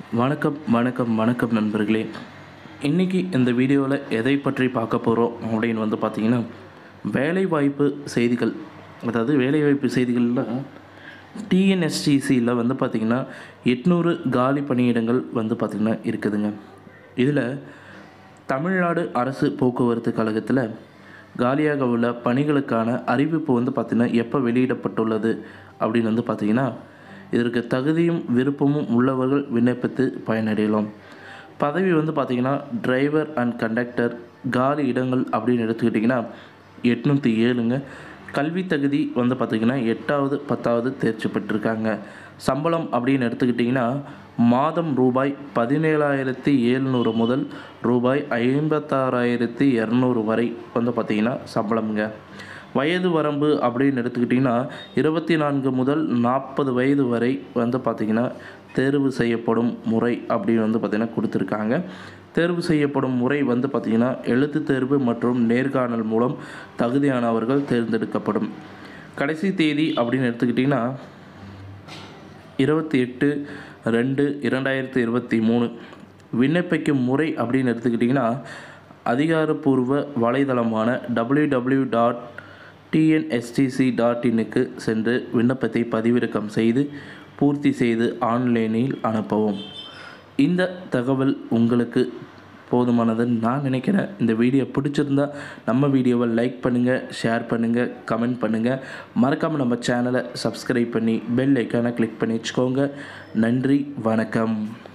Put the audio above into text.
வணக்கம் வணக்கம் வணக்கம் நண்பர்களே இன்றைக்கி இந்த வீடியோவில் எதை பற்றி பார்க்க போகிறோம் அப்படின்னு வந்து பார்த்திங்கன்னா வேலைவாய்ப்பு செய்திகள் அதாவது வேலைவாய்ப்பு செய்திகளில் டிஎன்எஸ்டிசியில் வந்து பார்த்திங்கன்னா எட்நூறு காலி பணியிடங்கள் வந்து பார்த்திங்கன்னா இருக்குதுங்க இதில் தமிழ்நாடு அரசு போக்குவரத்து கழகத்தில் காலியாக உள்ள பணிகளுக்கான அறிவிப்பு வந்து பார்த்திங்கன்னா எப்போ வெளியிடப்பட்டுள்ளது அப்படின்னு வந்து பார்த்திங்கன்னா இதற்கு தகுதியும் விருப்பமும் உள்ளவர்கள் விண்ணப்பித்து பயனடையலாம் பதவி வந்து பார்த்திங்கன்னா டிரைவர் அண்ட் கண்டக்டர் காலி இடங்கள் அப்படின்னு எடுத்துக்கிட்டிங்கன்னா எட்நூற்றி ஏழுங்க கல்வி தகுதி வந்து பார்த்திங்கன்னா எட்டாவது பத்தாவது தேர்ச்சி பெற்றிருக்காங்க சம்பளம் அப்படின்னு எடுத்துக்கிட்டிங்கன்னா மாதம் ரூபாய் பதினேழாயிரத்தி எழுநூறு முதல் ரூபாய் ஐம்பத்தாறாயிரத்தி இரநூறு வரை வந்து பார்த்திங்கன்னா சம்பளம்ங்க வயது வரம்பு அப்படின்னு எடுத்துக்கிட்டிங்கன்னா இருபத்தி நான்கு முதல் நாற்பது வயது வரை வந்து பார்த்திங்கன்னா தேர்வு செய்யப்படும் முறை அப்படின்னு வந்து பார்த்திங்கன்னா கொடுத்துருக்காங்க தேர்வு செய்யப்படும் முறை வந்து பார்த்திங்கன்னா எழுத்து தேர்வு மற்றும் நேர்காணல் மூலம் தகுதியானவர்கள் தேர்ந்தெடுக்கப்படும் கடைசி தேதி அப்படின்னு எடுத்துக்கிட்டிங்கன்னா இருபத்தி எட்டு ரெண்டு இரண்டாயிரத்தி இருபத்தி மூணு விண்ணப்பிக்கும் முறை அப்படின்னு எடுத்துக்கிட்டிங்கன்னா அதிகாரப்பூர்வ வலைதளமான W W dot TNSTC dot இன்னுக்கு சென்று விண்ணப்பத்தை பதிவிறக்கம் செய்து பூர்த்தி செய்து ஆன்லைனில் அனுப்பவும் இந்த தகவல் உங்களுக்கு போதுமானதுன்னு நான் நினைக்கிறேன் இந்த வீடியோ பிடிச்சிருந்தா நம்ம வீடியோவை லைக் பண்ணுங்கள் ஷேர் பண்ணுங்கள் கமெண்ட் பண்ணுங்கள் மறக்காமல் நம்ம சேனலை சப்ஸ்கிரைப் பண்ணி பெல் ஐக்கானை கிளிக் பண்ணி வச்சுக்கோங்க நன்றி வணக்கம்